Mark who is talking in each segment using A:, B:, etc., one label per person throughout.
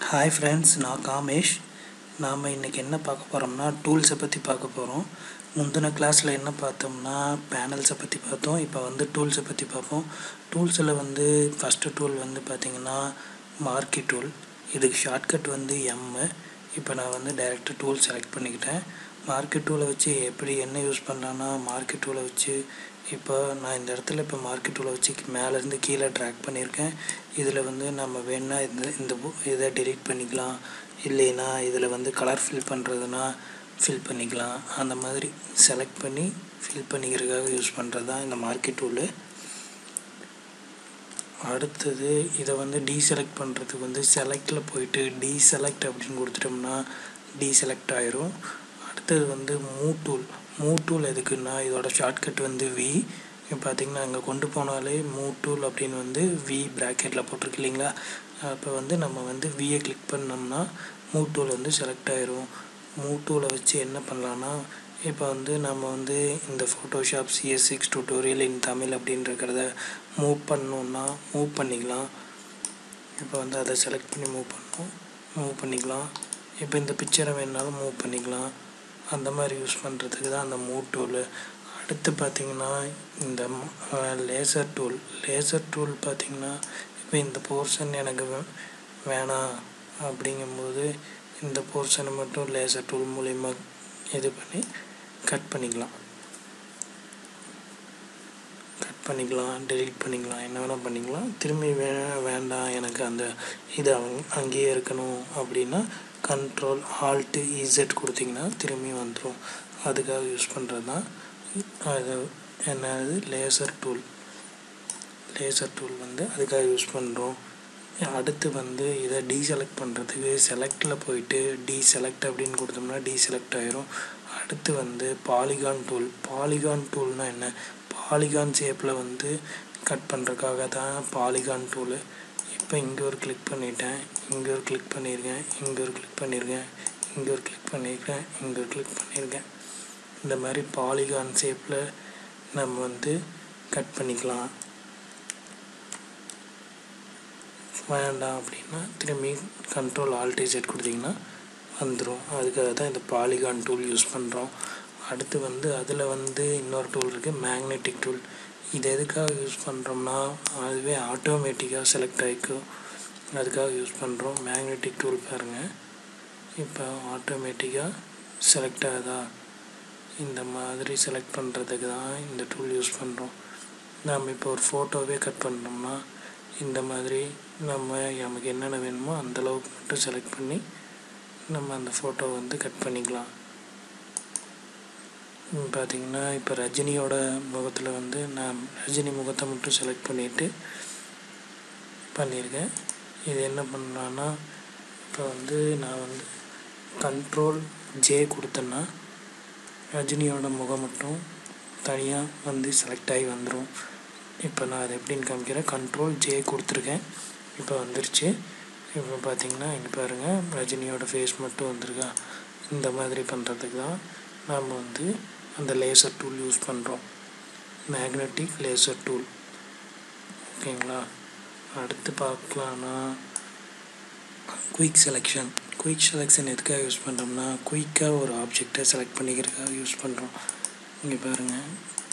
A: hi friends நான் காமேஷ் நாம் இன்றைக்கி என்ன பார்க்க போகிறோம்னா டூல்ஸை பற்றி பார்க்க போகிறோம் முந்தின கிளாஸில் என்ன பார்த்தோம்னா பேனல்ஸை பற்றி பார்த்தோம் இப்போ வந்து டூல்ஸை பற்றி பார்ப்போம் டூல்ஸில் வந்து ஃபஸ்ட்டு டூல் வந்து பார்த்திங்கன்னா மார்க்கி டூல் இதுக்கு ஷார்ட்கட் வந்து எம்மு இப்போ நான் வந்து டைரெக்டாக டூல் செலக்ட் பண்ணிக்கிட்டேன் மார்க்கெட் டூலை வச்சு எப்படி என்ன யூஸ் பண்ணலான்னா மார்க்கெட் டூலை வச்சு இப்போ நான் இந்த இடத்துல இப்போ மார்க்கெட் டூலை வச்சு மேலேருந்து கீழே ட்ராக் பண்ணியிருக்கேன் இதில் வந்து நம்ம வேணால் இந்த இந்த பு- இதை டெலீட் பண்ணிக்கலாம் இல்லைன்னா இதில் வந்து கலர் ஃபில் பண்ணுறதுனா ஃபில் பண்ணிக்கலாம் அந்த மாதிரி செலக்ட் பண்ணி ஃபில் பண்ணிக்கிறதுக்காக யூஸ் பண்ணுறது தான் இந்த மார்க்கெட் டூலு அடுத்தது இதை வந்து டீசெலக்ட் பண்ணுறதுக்கு வந்து செலக்டில் போயிட்டு டீசெலக்ட் அப்படின்னு கொடுத்துட்டோம்னா டீசெலக்ட் ஆயிரும் அடுத்தது வந்து மூ டூல் மூ டூல் எதுக்குன்னா இதோட ஷார்ட்கட் வந்து வி இப்போ பார்த்தீங்கன்னா அங்கே கொண்டு போனாலே மூ டூல் அப்படின்னு வந்து வி ப்ராக்கெட்டில் போட்டிருக்கு இல்லைங்களா அப்போ வந்து நம்ம வந்து வியை கிளிக் பண்ணோம்னா மூ டூல் வந்து செலக்ட் ஆயிரும் மூ டூலை வச்சு என்ன பண்ணலான்னா இப்போ வந்து நம்ம வந்து இந்த Photoshop CS six tutorial in Tamil அப்படின்றக்கிறத மூவ் பண்ணோம்னா மூவ் பண்ணிக்கலாம் இப்போ வந்து அதை செலக்ட் பண்ணி மூவ் பண்ணோம் மூவ் பண்ணிக்கலாம் இப்போ இந்த பிக்சரை வேணாலும் மூவ் பண்ணிக்கலாம் அந்த மாதிரி யூஸ் பண்ணுறதுக்கு தான் அந்த மூவ் டூலு அடுத்து பார்த்திங்கன்னா இந்த லேசர் டூல் லேசர் டூல் பார்த்திங்கன்னா இப்போ இந்த போர்ஷன் எனக்கு வே- வேணாம் அப்படிங்கும்போது இந்த போர்ஷனை மட்டும் லேசர் டூல் மூலிமா இது பண்ணி கட் பண்ணிக்கலாம் கட் பண்ணிக்கலாம் டெலீட் பண்ணிக்கலாம் என்ன வேணால் பண்ணிக்கலாம் திரும்பி வே வேண்டாம் எனக்கு அந்த இது அங் அங்கேயே இருக்கணும் அப்படின்னா கண்ட்ரோல் ஆல்ட்டு இசட் கொடுத்தீங்கன்னா திரும்பி வந்துடும் அதுக்காக யூஸ் பண்ணுறது தான் அது என்னது லேசர் டூல் லேசர் டூல் வந்து அதுக்காக யூஸ் பண்ணுறோம் அடுத்து வந்து இதை டீசெலக்ட் பண்ணுறதுக்கு செலக்டில் போயிட்டு டீசெலக்ட் அப்படின்னு கொடுத்தோம்னா டீசெலக்ட் ஆயிரும் அடுத்து வந்து பாலிகான் டூல் பாலிகான் டூல்னால் என்ன பாலிகான் ஷேப்பில் வந்து கட் பண்ணுறதுக்காக தான் பாலிகான் டூலு இப்போ இங்கே ஒரு கிளிக் பண்ணிட்டேன் இங்கே ஒரு கிளிக் பண்ணியிருக்கேன் இங்கே ஒரு கிளிக் பண்ணியிருக்கேன் இங்கே ஒரு கிளிக் பண்ணியிருக்கேன் இங்கே ஒரு கிளிக் பண்ணியிருக்கேன் இந்த மாதிரி பாலிகான் ஷேப்பில் நம்ம வந்து கட் பண்ணிக்கலாம் வேண்டாம் அப்படின்னா திரும்பி கண்ட்ரோல் ஆல்டிசேட் கொடுத்தீங்கன்னா வந்துடும் அதுக்காக தான் இந்த பாலிகான் டூல் யூஸ் பண்ணுறோம் அடுத்து வந்து அதில் வந்து இன்னொரு டூல் இருக்குது மேக்னெட்டிக் டூல் இது எதுக்காக யூஸ் பண்ணுறோம்னா அதுவே ஆட்டோமேட்டிக்காக செலக்ட் ஆகிக்கும் அதுக்காக யூஸ் பண்ணுறோம் மேக்னெட்டிக் டூல் பாருங்கள் இப்போ ஆட்டோமேட்டிக்காக செலக்ட் ஆகுதா இந்த மாதிரி செலக்ட் பண்ணுறதுக்கு தான் இந்த டூல் யூஸ் பண்ணுறோம் நம்ம இப்போ ஒரு ஃபோட்டோவே கட் பண்ணோம்னா இந்த மாதிரி நம்ம நமக்கு என்னென்ன வேணுமோ அந்த அளவுக்கு மட்டும் செலக்ட் பண்ணி நம்ம அந்த ஃபோட்டோ வந்து கட் பண்ணிக்கலாம் ம், பார்த்தீங்கன்னா இப்போ ரஜினியோட முகத்தில் வந்து நான் ரஜினி முகத்தை மட்டும் செலக்ட் பண்ணிவிட்டு பண்ணியிருக்கேன் இது என்ன பண்ணலான்னா இப்போ வந்து நான் வந்து கண்ட்ரோல் ஜே கொடுத்தேன்னா ரஜினியோட முகம் மட்டும் தனியாக வந்து செலக்ட் ஆகி வந்துடும் இப்போ நான் அதை எப்படின்னு காமிக்கிறேன் கண்ட்ரோல் ஜே கொடுத்துருக்கேன் இப்போ வந்துருச்சு இப்போ பார்த்தீங்கன்னா இங்கே பாருங்கள் ரஜினியோட ஃபேஸ் மட்டும் வந்திருக்கா இந்த மாதிரி பண்ணுறதுக்கு தான் நாம் வந்து அந்த லேசர் டூல் யூஸ் பண்ணுறோம் மேக்னெட்டிக் லேசர் டூல் ஓகேங்களா அடுத்து பார்க்கலான்னா குயிக் செலெக்ஷன் குயிக் செலெக்ஷன் எதுக்காக யூஸ் பண்ணுறோம்னா குயிக்காக ஒரு ஆப்ஜெக்டை செலக்ட் பண்ணிக்கிறதுக்காக யூஸ் பண்ணுறோம் இங்கே பாருங்கள்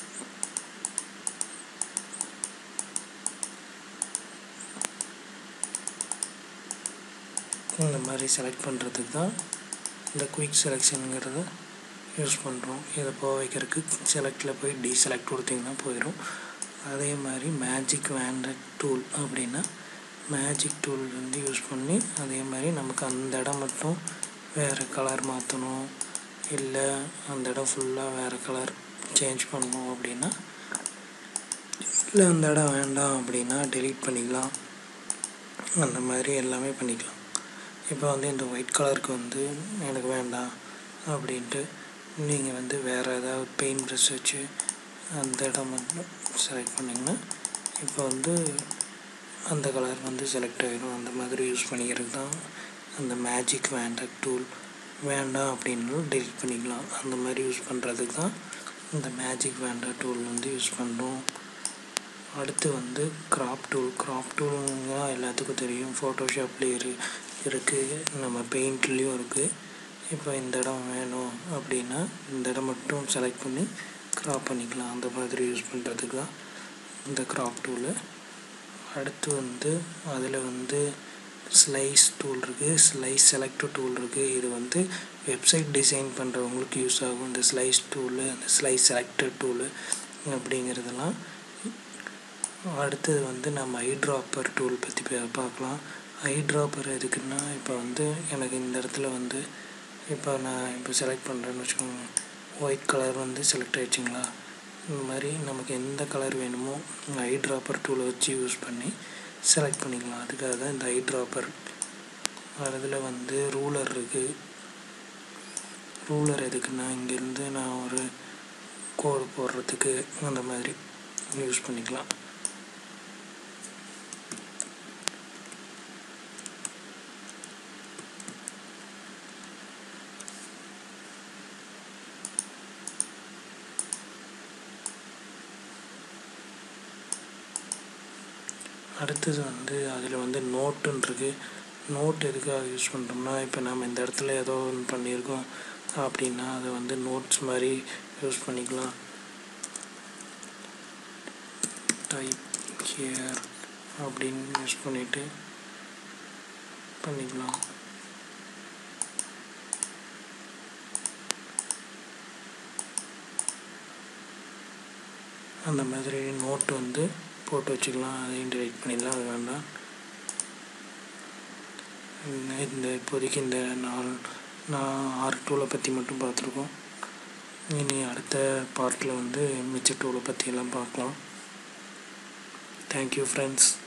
A: இந்த மாதிரி செலக்ட் பண்ணுறதுக்கு தான் இந்த குயிக் செலெக்ஷனுங்கிறத யூஸ் பண்ணுறோம் இதை போக வைக்கிறதுக்கு செலக்டில் போய் டீசெலக்ட் கொடுத்தீங்கன்னா போயிடும் அதே மாதிரி மேஜிக் வேண்டட் டூல் அப்படின்னா மேஜிக் டூல் வந்து யூஸ் பண்ணி அதே மாதிரி நமக்கு அந்த இடம் மட்டும் வேறு கலர் மாற்றணும் இல்லை அந்த இடம் ஃபுல்லாக வேறு கலர் சேஞ்ச் பண்ணணும் அப்படின்னா இல்லை அந்த இடம் வேண்டாம் அப்படின்னா டெலீட் பண்ணிக்கலாம் அந்த மாதிரி எல்லாமே பண்ணிக்கலாம் இப்போ வந்து இந்த ஒயிட் கலருக்கு வந்து எனக்கு வேண்டாம் அப்படின்ட்டு நீங்கள் வந்து வேறு ஏதாவது பெயிண்ட் ப்ரஷ் வச்சு அந்த இடம் மட்டும் செலக்ட் பண்ணிங்கன்னா இப்போ வந்து அந்த கலர் வந்து செலக்ட் ஆகிடும் அந்த மாதிரி யூஸ் பண்ணிக்கிறது தான் அந்த மேஜிக் வேண்டட் டூல் வேண்டாம் அப்படின்னாலும் டெலிட் பண்ணிக்கலாம் அந்த மாதிரி யூஸ் பண்ணுறதுக்கு தான் இந்த மேஜிக் வேண்டா டூல் வந்து யூஸ் பண்ணுறோம் அடுத்து வந்து கிராப் டூல் கிராப் டூலுங்க எல்லாத்துக்கும் தெரியும் ஃபோட்டோஷாப்லேயே இரு இருக்குது நம்ம பெயிண்ட்லேயும் இருக்குது இப்போ இந்த இடம் வேணும் அப்படின்னா இந்த இடம் மட்டும் செலக்ட் பண்ணி க்ராப் பண்ணிக்கலாம் அந்த மாதிரி யூஸ் பண்ணுறதுக்கு தான் இந்த க்ராப் டூலு அடுத்து வந்து அதில் வந்து ஸ்லைஸ் டூல் இருக்குது ஸ்லைஸ் செலக்டர் டூல் இருக்குது இது வந்து வெப்சைட் டிசைன் பண்ணுறவங்களுக்கு யூஸ் ஆகும் இந்த ஸ்லைஸ் டூலு அந்த ஸ்லைஸ் செலக்டர் டூலு அப்படிங்கிறதெல்லாம் அடுத்தது வந்து நம்ம ஐ ட்ராப்பர் டூல் பற்றி பார்க்கலாம் ஐ ட்ராப்பர் எதுக்குன்னா இப்போ வந்து எனக்கு இந்த இடத்துல வந்து இப்போ நான் இப்போ செலக்ட் பண்ணுறேன்னு வச்சுக்கோங்க ஒயிட் கலர் வந்து செலக்ட் ஆகிடுச்சிங்களா இந்த மாதிரி நமக்கு எந்த கலர் வேணுமோ ஐ ட்ராப்பர் டூலை வச்சு யூஸ் பண்ணி செலக்ட் பண்ணிக்கலாம் அதுக்காக தான் இந்த ஐ ட்ராப்பர் அதில் வந்து ரூலர் இருக்குது ரூலர் எதுக்குன்னா இங்கேருந்து நான் ஒரு கோடு போடுறதுக்கு அந்த மாதிரி யூஸ் பண்ணிக்கலாம் அடுத்தது வந்து அதில் வந்து நோட்டுன்னு இருக்குது நோட் எதுக்காக யூஸ் பண்ணுறோம்னா இப்போ நம்ம இந்த இடத்துல ஏதோ ஒன்று பண்ணியிருக்கோம் அப்படின்னா அதை வந்து நோட்ஸ் மாதிரி யூஸ் பண்ணிக்கலாம் டைப் ஹியர் அப்படின்னு யூஸ் பண்ணிவிட்டு பண்ணிக்கலாம் அந்த மாதிரி நோட் வந்து போட்டு வச்சுக்கலாம் அதையும் டெலிட் பண்ணிடலாம் அது வேண்டாம் இந்த இப்போதைக்கு இந்த நாள் நான் ஆறு டூலை பற்றி மட்டும் பார்த்துருக்கோம் இனி அடுத்த பார்ட்டில் வந்து மிச்ச டூலை பற்றியெல்லாம் பார்க்கலாம் தேங்க்யூ ஃப்ரெண்ட்ஸ்